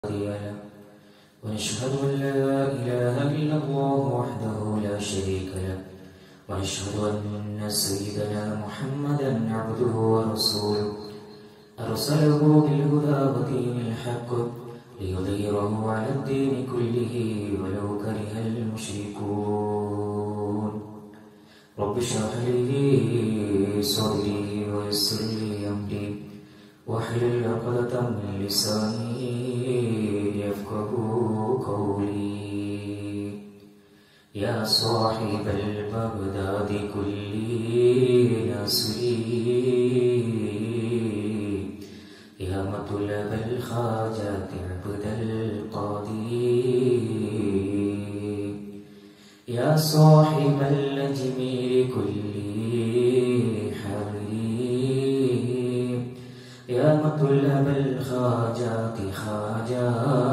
هادي له ونشهد أن لا إله إلا الله وحده لا شريك له ونشهد أن سيدنا محمدا عبده ورسوله أرسله بالهدى ودين الحق ليظهره على الدين كله ولو كره المشركون رب اشرح لي صدري ويسر لي أمري واحلل عقدة من لساني يفقه قولي يا صاحب البغداد كل نسري يا مطلب الخاجات عبد القادر يا صاحب الأجمير كل حبيب يا مطلب الخاجات خاجا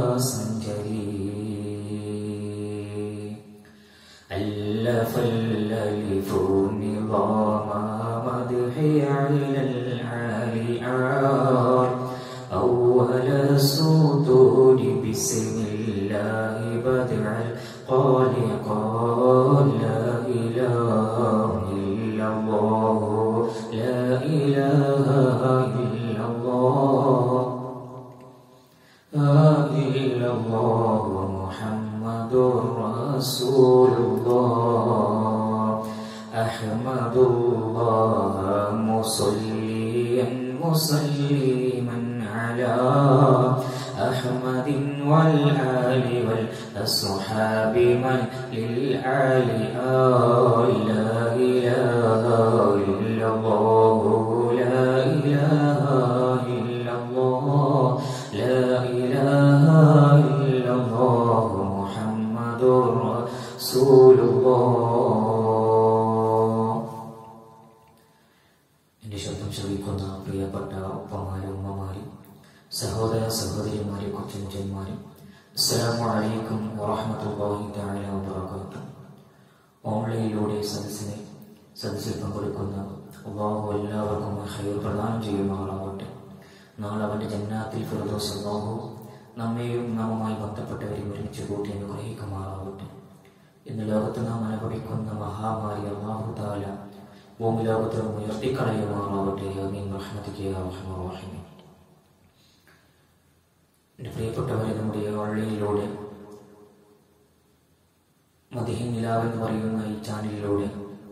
سنجري ألف الألف نظام مدحي على العالي عار أول السطور بسم الله بدع قال قال لا إله إلا الله لا إله إلا الله لا إلا الله محمد رسول الله أحمد الله مصليا مسلما على أحمد والآل والأصحاب من للآل آل لا إله إلا الله لا إله إلا الله لا إله إلا الله محمد رسول الله എന്റെ ശബ്ദം ശ്രവിക്കുന്ന പ്രിയപ്പെട്ട ഉപ്പമാരും ഉമ്മമാരും സഹോദര സഹോദരിമാരെ കൊച്ചുമുച്ചന്മാരും അസ്സലാമു അലൈക്കും വറഹ്മത്തുള്ളാഹി തആല വബറകാതുഹു ഓൺലൈനിലൂടെ സദസ്സിനെ സദസ്സിൽ പങ്കെടുക്കുന്ന അള്ളാഹു എല്ലാവർക്കും ഹൈർ പ്രദാനം ചെയ്യുമാറാവട്ടെ നാളെ അവന്റെ ജന്നാത്തിൽ ഫിറദോസ് അള്ളാഹു നമ്മെയും നാമുമായി ബന്ധപ്പെട്ടവരെയും ഒരുമിച്ച് കൂട്ടി അനുഗ്രഹിക്കുമാറാവട്ടെ ഇന്ന് ലോകത്ത് നാം അനുഭവിക്കുന്ന മഹാമാരി അള്ളാഹു താല ഭൂമി ലോകത്ത് ഉയർത്തിക്കളയുമാറാവട്ടെ അമീൻ റഹ്മത്തിക്ക് യാ റഹ്മാൻ റഹീം എൻ്റെ പ്രിയപ്പെട്ടവരെ നമ്മുടെ ഓൺലൈനിലൂടെ മദിഹിൻ നിലാവ് എന്ന് പറയുന്ന ഈ ചാനലിലൂടെ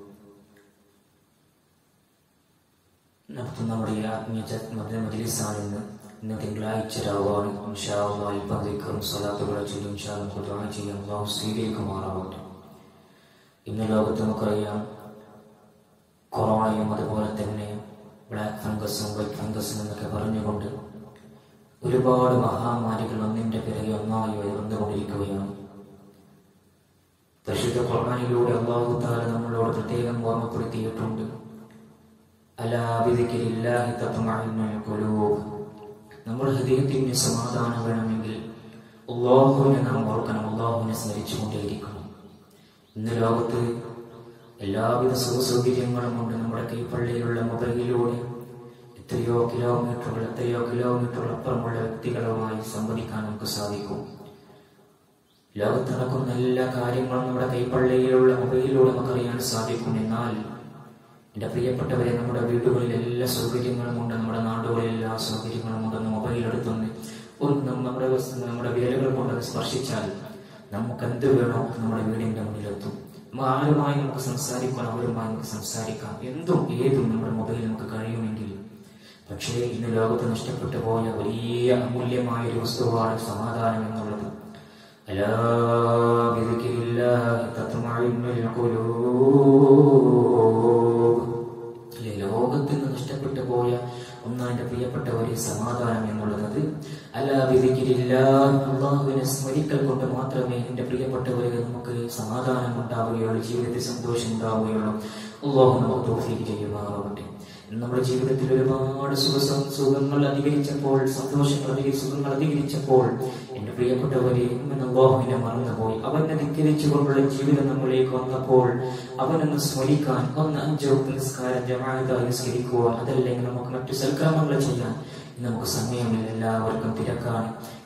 നടത്തുന്ന നമ്മുടെ ഈ ആത്മീയ ച- മദ- മജ്ലിസാണ് ഇന്ന് ഇന്ന് തിങ്കളാഴ്ച രാവാണ് ഇൻഷാ അല്ലാഹ് അല്പം ദിക്റും സ്വലാത്തുകളെ ചൊല്ലി ഇൻഷാ അല്ലാഹ് നമുക്ക് ദുആ ചെയ്യാം അള്ളാഹു സ്വീകരിക്കുമാറാവട്ടെ ഇന്ന് ലോകത്ത് നമുക്കറിയാം കൊറോണയും അതുപോലെ തന്നെ ബ്ലാക്ക് ഫംഗസും വൈറ്റ് ഫംഗസും എന്നൊക്കെ പറഞ്ഞുകൊണ്ട് ഒരുപാട് മഹാമാരികൾ ഒന്നിന്റെ പിറകെ ഒന്നായി വന്നുകൊണ്ടിരിക്കുകയാണ് പരിശുദ്ധ ഖുർആനിലൂടെ അള്ളാഹു താല നമ്മളോട് പ്രത്യേകം ഓർമ്മപ്പെടുത്തിയിട്ടുണ്ട് അലാ ബിദിക്രില്ലാഹി തത്മഇന്നുൽ ഖുലൂബ് നമ്മുടെ ഹൃദയത്തിന് സമാധാനം വേണമെങ്കിൽ അള്ളാഹുവിനെ നാം ഓർക്കണം അള്ളാഹുവിനെ സ്മരിച്ചുകൊണ്ടേയിരിക്കണം ഇന്ന് ലോകത്ത് എല്ലാവിധ സുഖ സൗകര്യങ്ങളും കൊണ്ട് നമ്മുടെ കൈപ്പള്ളിയിലുള്ള മൊബൈലിലൂടെ എത്രയോ കിലോമീറ്ററുകൾ എത്രയോ കിലോമീറ്ററുകൾ അപ്പുറമുള്ള വ്യക്തികളുമായി സംവദിക്കാൻ നമുക്ക് സാധിക്കും ലോകത്ത് നടക്കുന്ന എല്ലാ കാര്യങ്ങളും നമ്മുടെ കൈപ്പള്ളിയിലുള്ള മൊബൈലിലൂടെ നമുക്കറിയാൻ സാധിക്കും എന്നാൽ എൻ്റെ പ്രിയപ്പെട്ടവരെ നമ്മുടെ വീടുകളിൽ എല്ലാ സൗകര്യങ്ങളും ഉണ്ട് നമ്മുടെ നാടുകളിൽ എല്ലാ സൗകര്യങ്ങളും ഉണ്ടെന്ന് മൊബൈൽ എടുത്തുകൊണ്ട് ഒന്ന് നം- നമ്മുടെ വസ്- നമ്മുടെ വിരലുകൾ കൊണ്ട് സ്പർശിച്ചാൽ നമുക്ക് എന്ത് വേണോ അത് നമ്മുടെ വീടിന്റെ മുന്നിലെത്തും നമ്മൾ ആരുമായി നമുക്ക് സംസാരിക്കണം അവരുമായി നമുക്ക് സംസാരിക്കാം എന്തും ഏതും നമ്മുടെ മൊബൈൽ നമുക്ക് കഴിയുമെങ്കിൽ പക്ഷേ ഇന്ന് ലോകത്ത് നഷ്ടപ്പെട്ടു പോയ വലിയ അമൂല്യമായ ഒരു വസ്തുവാണ് സമാധാനം എന്നുള്ളത് അലാ ബിദിക്രില്ലാഹി തത്മഇന്നുൽ ഖുലൂബ് അല്ലെ ലോകത്ത് നിന്ന് നഷ്ടപ്പെട്ടു പോയ ഒന്നാം എന്റെ പ്രിയപ്പെട്ടവരെ സമാധാനം എന്നുള്ളത് അല്ല വിധിക്കില്ല അള്ളാഹുവിനെ സ്മരിക്കൽ കൊണ്ട് മാത്രമേ എന്റെ പ്രിയപ്പെട്ടവരെ നമുക്ക് സമാധാനം ഉണ്ടാവുകയുള്ളൂ ജീവിതത്തിൽ സന്തോഷം ഉണ്ടാവുകയുള്ളൂ അള്ളാഹു നമുക്ക് തോഫീക്ക് ചെയ്യുമാറാവട്ടെ നമ്മുടെ ജീവിതത്തിൽ ഒരുപാട് സുഖ സുഖങ്ങൾ അധികരിച്ചപ്പോൾ സന്തോഷങ്ങൾ അധികം സുഖങ്ങൾ അധികരിച്ചപ്പോൾ എന്റെ പ്രിയപ്പെട്ടവരെ ഇന്ന് അള്ളാഹുവിനെ മറന്നുപോയി അവനെ ധിക്കരിച്ചുകൊണ്ടുള്ള ജീവിതം നമ്മളിലേക്ക് വന്നപ്പോൾ അവനൊന്ന് സ്മരിക്കാൻ ഒന്ന് അഞ്ചോ നിസ്കാരം ജമാഅത്തായി നിസ്കരിക്കുവാൻ അതല്ലെങ്കിൽ നമുക്ക് മറ്റു സൽക്രമങ്ങൾ ചെയ്യാൻ ഇന്ന് നമുക്ക് സമയമില്ല എല്ലാവർക്കും തിരക്കാണ്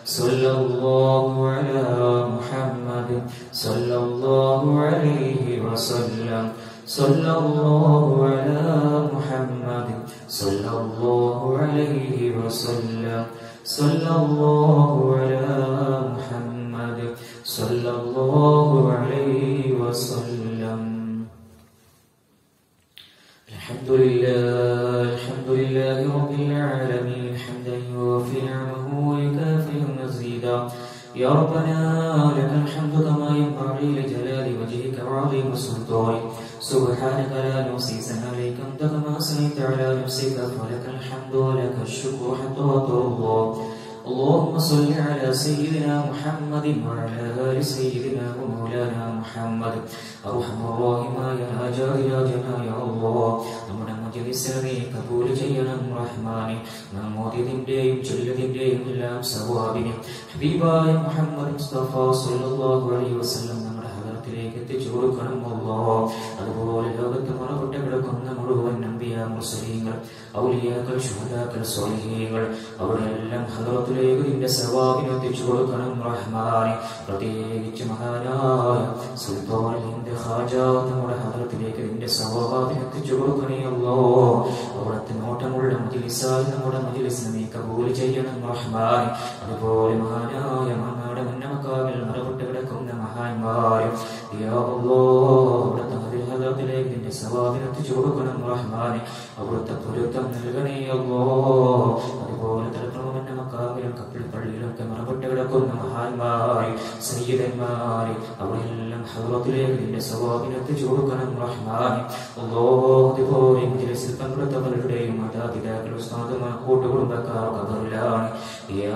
صلى الله على محمد صلى الله عليه وسلم صلى الله على محمد صلى الله عليه وسلم صلى الله على محمد صلى الله عليه وسلم الحمد لله الحمد لله رب العالمين حمدا يوفي نعمه ويكافئ مزيدا يا ربنا لك الحمد كما ينبغي لجلال وجهك وعظيم سلطانك سبحانك لا نحصي ثناء عليك انت كما اثنيت على نفسك فلك الحمد ولك الشكر حتى ترضى اللهم صل على سيدنا محمد وعلى ال سيدنا ومولانا محمد ارحم الراحمين يا جاهلاجنا يا الله നമ്മുടെ മജലിസിനെ കബൂൽ ചെയ്യണം റഹ്മാനെ നമ്മോദിന്റെയും ചൊല്ലതിന്റെയും എല്ലാം സവാബിനെ ഹബീബായ മുഹമ്മദ് മുസ്തഫ സല്ലല്ലാഹു അലൈഹി വസല്ലം നമ്മുടെ ഹദറത്തിലേക്ക് എത്തിച്ചു കൊടുക്കണം അല്ലാ അതുപോലെ ലോകത്ത് മറപ്പെട്ട് കിടക്കുന്ന മുഴുവൻ നബിയ മുസ്ലിങ്ങൾ ഔലിയാക്കൾ ശുഹദാക്കൾ സ്വാലിഹീങ്ങൾ അവിടെ എല്ലാം ഹദറത്തിലേക്ക് നിന്റെ സവാബിനെ എത്തിച്ചു കൊടുക്കണം റഹ്മാനെ പ്രത്യേകിച്ച് മഹാനായ സുൽത്താനിന്റെ ഖാജ നമ്മുടെ ഹദറത്തിലേക്ക് നിന്റെ സവാബിനെ എത്തിച്ചു കൊടുക്കണേ അല്ലോ അവിടുത്തെ നോട്ടമുള്ള മജിലിസായി നമ്മുടെ മജിലിസിനെ നീ കബൂൽ ചെയ്യണം റഹ്മാൻ അതുപോലെ മഹാനായ മണ്ണാട് മുന്നമക്കാവിൽ മറപ്പെട്ട് കിടക്കുന്ന മഹാന്മാർ യാ അല്ലാ അവിടുത്തെ ഹദിൽ ഹദറത്തിലേക്ക് നിന്റെ സവാബിനെ എത്തിച്ചു കൊടുക്കണം റഹ്മാൻ അവിടുത്തെ പൊരുത്തം നൽകണേ അല്ലോ അതുപോലെ തലപ്രമന്റെ മക്കാവിലും കപ്പിൾ പള്ളിയിലൊക്കെ മറപ്പെട്ട് കിടക്കുന്ന മഹാന്മാർ സയ്യിദന്മാർ അവരെല്ലാം ഹദറത്തിലേക്ക് നിന്റെ സവാബിനെ എത്തിച്ചു കൊടുക്കണം റഹ്മാൻ അല്ലോ അതുപോലെ മജ്ലിസിൽ പങ്കെടുത്തവരുടെയും മാതാപിതാക്കൾ ഉസ്താദുമാർ കൂട്ടുകുടുംബക്കാർ കബറിലാണ് യാ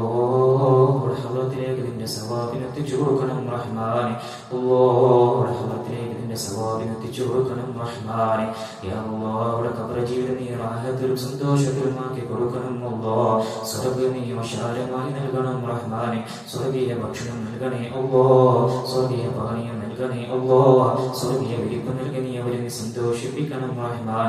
അല്ലാഹ് ഹദറത്തിലേക്ക് നിന്റെ സവാബിനെ എത്തിച്ചു കൊടുക്കണം റഹ്മാൻ അല്ലാഹ് ഹദറത്തിലേക്ക് നിന്റെ സവാബിനെ എത്തിച്ചു കൊടുക്കണം റഹ്മാൻ യാ അല്ലാഹ് അവിടെ കബറ ജീവിതം നീ റാഹത്തിലും സന്തോഷത്തിലുമാക്കി കൊടുക്കണം അല്ലാഹ് സ്വർഗ്ഗ നീ വിശാലമായി നൽകണം റഹ്മാൻ സ്വർഗീയ ഭക്ഷണം നൽകണേ അല്ലാഹ് സ്വർഗീയ പാനീയം നൽകണേ അല്ലാഹ് സ്വർഗീയ വിരിപ്പ് നൽകി നീ അവരെ നീ സന്തോഷിപ്പിക്കണം റഹ്മാൻ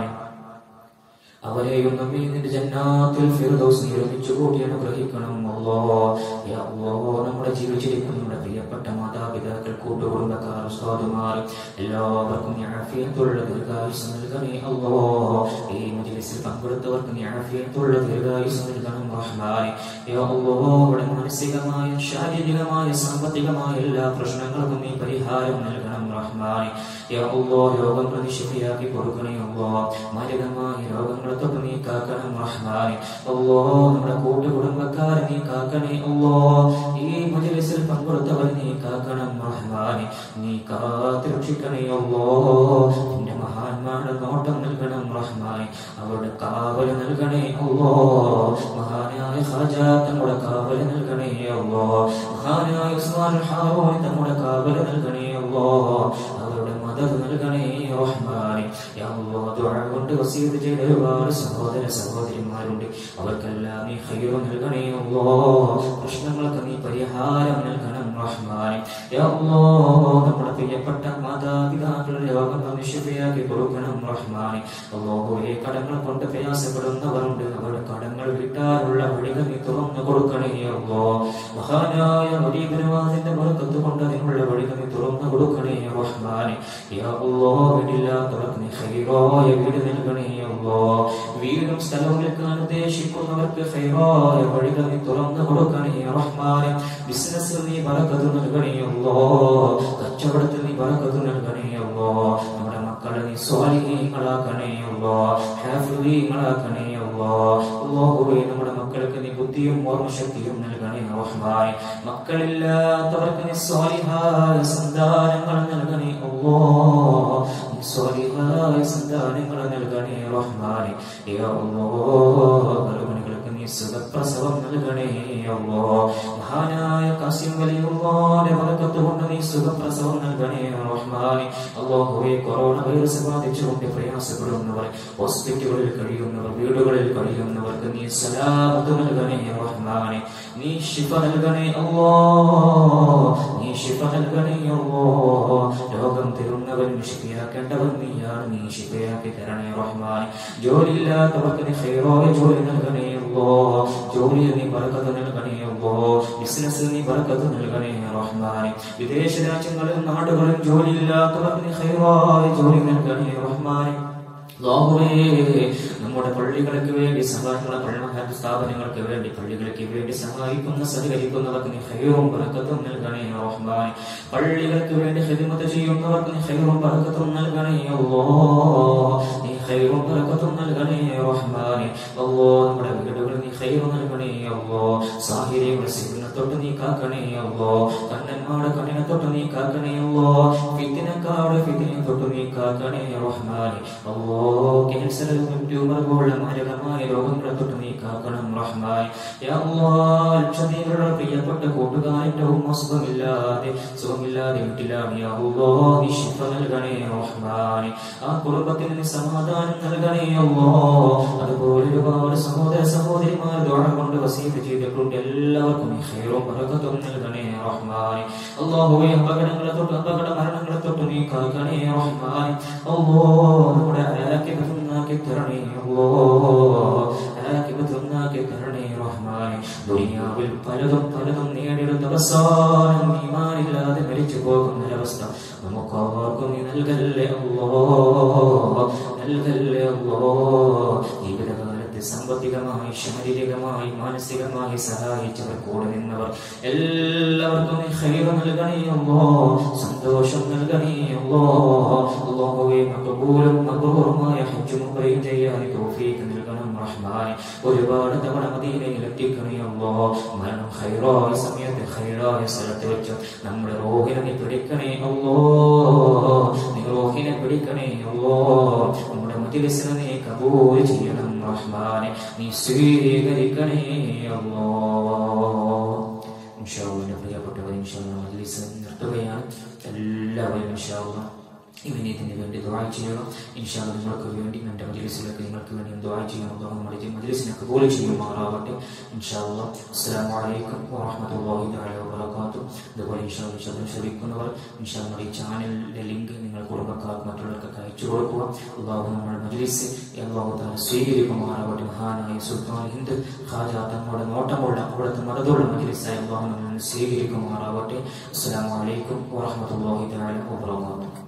അവരെയും നമ്മെ നിന്റെ ജന്നാത്തിൽ ഫിർദൗസ് നിർമ്മിച്ചു കൂടി അനുഗ്രഹിക്കണം അല്ലോ യാ അല്ലോ നമ്മുടെ ജീവിച്ചിരിക്കുന്ന നമ്മുടെ പ്രിയപ്പെട്ട മാതാപിതാക്കൾ കൂട്ടുകുടുംബക്കാർ ഉസ്താദുമാർ എല്ലാവർക്കും നീ ആഫിയത്തുള്ള ദീർഘായുസ് നൽകണേ അല്ലോ ഈ മജ്ലിസിൽ പങ്കെടുത്തവർക്ക് നീ ആഫിയത്തുള്ള ദീർഘായുസ് നൽകണം റഹ്മാനെ യാ അല്ലോ അവിടെ മാനസികമായ ശാരീരികമായ സാമ്പത്തികമായ എല്ലാ പ്രശ്നങ്ങൾക്കും നീ പരിഹാരം നൽകണം റഹ്മാനെ യാ അല്ലോ രോഗങ്ങൾ നീ ശിഫിയാക്കി കൊടുക്കണേ അല്ലോ മാരകമായ രോഗങ്ങളെ തൊട്ട് നീ കാക്കണം റഹ്മാനെ അല്ലോ നമ്മുടെ കൂട്ടുകുടുംബക്കാരെ നീ കാക്കണേ അല്ലോ ഈ മജലിസിൽ പങ്കെടുത്തവർ നീ കാക്കണം റഹ്മാനെ നീ കാത്തു രക്ഷിക്കണേ അല്ലോ നിന്റെ മഹാന്മാരുടെ നോട്ടം നൽകണം റഹ്മാനെ അവരുടെ കാവൽ നൽകണേ അല്ലോ മഹാനായ ഖാജ തങ്ങളുടെ കാവൽ നൽകണേ അല്ലോ മഹാനായ ഉസ്മാൻ ഹാറൂൻ തങ്ങളുടെ കാവൽ നൽകണേ അല്ലോ അവരുടെ മദത് നൽകണേ റഹ്മാനെ യാ അല്ലാഹ് ദുആ കൊണ്ട് വസീത് ചെയ്ത ഒരുപാട് സഹോദര സഹോദരിമാരുണ്ട് അവർക്കെല്ലാം നീ ഖൈറ് നൽകണേ അല്ലാഹ് പ്രശ്നങ്ങൾക്ക് നീ പരിഹാരം നൽകണം റഹ്മാനെ യാ അല്ലാഹ് നമ്മുടെ പ്രിയപ്പെട്ട മാതാപിതാക്കളുടെ രോഗം നീ ശിഫയാക്കി കൊടുക്കണം റഹ്മാനെ അല്ലാഹുവേ കടങ്ങൾ കൊണ്ട് പ്രയാസപ്പെടുന്നവരുണ്ട് അവരുടെ കടങ്ങൾ വീട്ടാനുള്ള വഴികൾ നീ തുറന്നു കൊടുക്കണേ അല്ലാഹ് മഹാനായ മുരീബിനവാദിന്റെ ബർക്കത്ത് കൊണ്ട് അതിനുള്ള വഴികൾ നീ തുറന്നു കൊടുക്കണേ റഹ്മാനെ യാ അല്ലാഹ് വീടില്ലാത്തവർക്ക് നീ ഖൈറായ വീട് നൽകണേ അല്ലാഹ് വീടും സ്ഥലവും വിൽക്കാൻ ഉദ്ദേശിക്കുന്നവർക്ക് ഖൈറായ വഴികൾ നീ തുറന്നു കൊടുക്കണേ റഹ്മാനെ ബിസിനസ്സിൽ നീ ബറക്കത്ത് നൽകണേ അല്ലാഹ് കച്ചവടത്തിൽ നീ ബറക്കത്ത് നൽകണേ അല്ലാഹ് നമ്മുടെ മക്കളെ നീ സ്വാലിഹീങ്ങളാക്കണേ അല്ലാഹ് ഹാഫിളീങ്ങളാക്കണേ അല്ലാഹ് അല്ലാഹുവേ നമ്മുടെ മക്കൾക്ക് നീ ബുദ്ധിയും ഓർമ്മശക്തിയും നൽകണേ റഹ്മാനെ മക്കളില്ലാത്തവർക്ക് നീ സ്വാലിഹായ സന്താനങ്ങൾ നൽകണേ അല്ലാഹ് നീ സ്വാലിഹായ സന്താനങ്ങൾ നൽകണേ റഹ്മാനെ യാ അല്ലാഹ് ഗർഭിണികൾക്ക് നീ സുഖപ്രസവം നൽകണേ അല്ലാഹ് മഹാനായ കാസിം വലിയുള്ളാന്റെ ബർക്കത്ത് കൊണ്ട് നീ സുഖപ്രസവം നൽകണേ റഹ്മാനെ അല്ലാഹുവേ കൊറോണ വൈറസ് ബാധിച്ചുകൊണ്ട് പ്രയാസപ്പെടുന്നവർ ഹോസ്പിറ്റലുകളിൽ കഴിയുന്നവർ വീടുകളിൽ കഴിയുന്നവർക്ക് നീ സലാമത്ത് നൽകണേ റഹ്മാനെ നീ ശിഫ നൽകണേ അല്ലാ നീ ശിഫ നൽകണേ അല്ലാ രോഗം തീർന്നവൻ ശിഫയാക്കേണ്ടവൻ നീയാണ് നീ ശിഫയാക്കി തരണേ റഹ്മാനെ ജോലിയില്ലാത്തവർക്ക് നീ ഖൈറായ ജോലി നൽകണേ അല്ലാ ജോലിയിൽ നീ ബർക്കത്ത് നൽകണേ അല്ലോ ബിസിനസ്സിൽ നീ ബർക്കത്ത് നൽകണേ റഹ്മാനെ വിദേശ രാജ്യങ്ങളിലും നാടുകളിലും ജോലിയില്ലാത്തവർക്ക് നീ ഹൈറായ ജോലി നൽകണേ റഹ്മാനെ അല്ലാഹുവേ, നമ്മുടെ പള്ളികൾക്ക് വേണ്ടി സഹായിക്കുന്ന പള്ളിമഹാൻ സ്ഥാപനങ്ങൾക്ക് വേണ്ടി പള്ളികൾക്ക് വേണ്ടി സഹായിക്കുന്ന സഹകരിക്കുന്നവർക്ക് നീ ഹൈറും ബർക്കത്തും നൽകണേ റഹ്മാൻ പള്ളികൾക്ക് വേണ്ടി ഹിദ്മത്ത് ചെയ്യുന്നവർക്ക് നീ ഹൈറും ബർക്കത്തും നൽകണേ അല്ലാ നീ ഹൈറും ബർക്കത്തും നൽകണേ റഹ്മാൻ അല്ലാ നമ്മുടെ വീടുകളിൽ നീ ഹൈറ് നൽകണേ അല്ലാ സാഹിര്യയുടെ സിഗ്നൽ തൊട്ട് നീ കാക്കണേ അല്ലോ കണ്ണന്മാരുടെ കണ്ണിനെ തൊട്ട് നീ കാക്കണേ അല്ലോ ഫിത്തിനക്കാരുടെ ഫിത്തിനെ തൊട്ട് നീ കാക്കണേ റഹ്മാനെ അല്ലോ ക്യാൻസർ ട്യൂമർ പോലുള്ള മാരകമായ രോഗങ്ങളെ തൊട്ട് നീ കാക്കണം റഹ്മാൻ യാ അല്ലാഹ് ലക്ഷദ്വീപിലുള്ള പ്രിയപ്പെട്ട കൂട്ടുകാരന്റെ ഉമ്മ സുഖമില്ലാതെ സുഖമില്ലാതെ വീട്ടിലാണ് യാ അല്ലാഹ് നീ ശിഫ നൽകണേ റഹ്മാനെ ആ കുടുംബത്തിന് നീ സമാധാനം നൽകണേ അല്ലോ അതുപോലെ ഒരുപാട് സഹോദര സഹോദരിമാർ ദുആ കൊണ്ട് വസീഫ് ചെയ്തിട്ടുണ്ട് എല്ലാവർക്കും നീ ഖൈറും ബറകത്തും നൽകണേ റഹ്മാനെ അല്ലാഹുവേ അപകടങ്ങളെ തൊട്ട് അപകട മരണങ്ങളെ തൊട്ട് നീ കാക്കണേ റഹ്മാനെ അല്ലാഹ് നമ്മുടെ ആക്കിബത്തുന്നാക്കി തരണേ അല്ലാഹ് ആക്കിബത്തുന്നാക്കി തരണേ റഹ്മാനെ ദുനിയാവിൽ പലതും പലതും നേടിയെടുത്ത അവസാനം ഈമാനില്ലാതെ മരിച്ചു പോകുന്ന ഒരവസ്ഥ നമുക്ക് ആർക്കും നീ നൽകല്ലേ അല്ലോ നൽകല്ലേ അല്ലോ ജീവിതകാലത്ത് സാമ്പത്തികമായി ശാരീരികമായി മാനസികമായി സഹായിച്ചവർ കൂടെ നിന്നവർ എല്ലാവർക്കും നീ ഖൈർ നൽകണേ അല്ലോ സന്തോഷം നൽകണേ അല്ലോ അല്ലാഹുവേ മഖബൂലും മബ്റൂറുമായ ഹജ്ജും ഉംറയും ചെയ്യാൻ തൗഫീഖ് നൽകണം റഹ്മാൻ ഒരുപാട് തവണ മദീനയിൽ എത്തിക്കണേ അല്ലോ മരണം ഖൈറായ സമയത്ത് ഖൈറായ സ്ഥലത്ത് വെച്ച് നമ്മുടെ റോഹിനെ നീ പിടിക്കണേ അല്ലോ നീ റോഹിനെ പിടിക്കണേ അല്ലോ നമ്മുടെ മജിലിസിനെ നീ കബൂൽ ചെയ്യണം റഹ്മാനെ നീ സ്വീകരിക്കണേ അല്ലോ ഇൻഷാള്ള പ്രിയപ്പെട്ടവർ ഇൻഷാള്ള മജ്ലിസ് നിർത്തുകയാണ് എല്ലാവരും ഇൻഷാള്ള ഇവനീതിന് വേണ്ടി ദുആ ചെയ്യണം ഇൻഷാല്ല നിങ്ങൾക്ക് വേണ്ടി എൻ്റെ മജ്ലിസിലേക്ക് നിങ്ങൾക്ക് വേണ്ടി ദുആ ചെയ്യണം അല്ലാഹു നമ്മുടെ മജ്ലിസിനെ കബൂൽ ചെയ്യുമാറാവട്ടെ ഇൻഷാല്ല അസ്സലാമു അലൈക്കും വറഹ്മത്തുള്ളാഹി തആല വബറകാതുഹു അതുപോലെ ഇൻഷാല്ല ശബ്ദം ശ്രവിക്കുന്നവർ ഇൻഷാല്ല ഈ ചാനലിന്റെ ലിങ്ക് നിങ്ങൾ കുടുംബക്കാർക്ക് മറ്റുള്ളവർക്ക് അയച്ചു കൊടുക്കുക അള്ളാഹു നമ്മുടെ മജ്ലിസ് അള്ളാഹു താല സ്വീകരിക്കുമാറാവട്ടെ മഹാനായ സുൽത്താൻ ഹിന്ദ് ഖാജ തങ്ങളുടെ നോട്ടമുള്ള അവിടുത്തെ മതതുള്ള മജ്ലിസായി അള്ളാഹു നമ്മൾ സ്വീകരിക്കുമാറാവട്ടെ അസ്സലാമു അലൈക്കും വറഹ്മത്തുള്ളാഹി തആല വബറകാതുഹു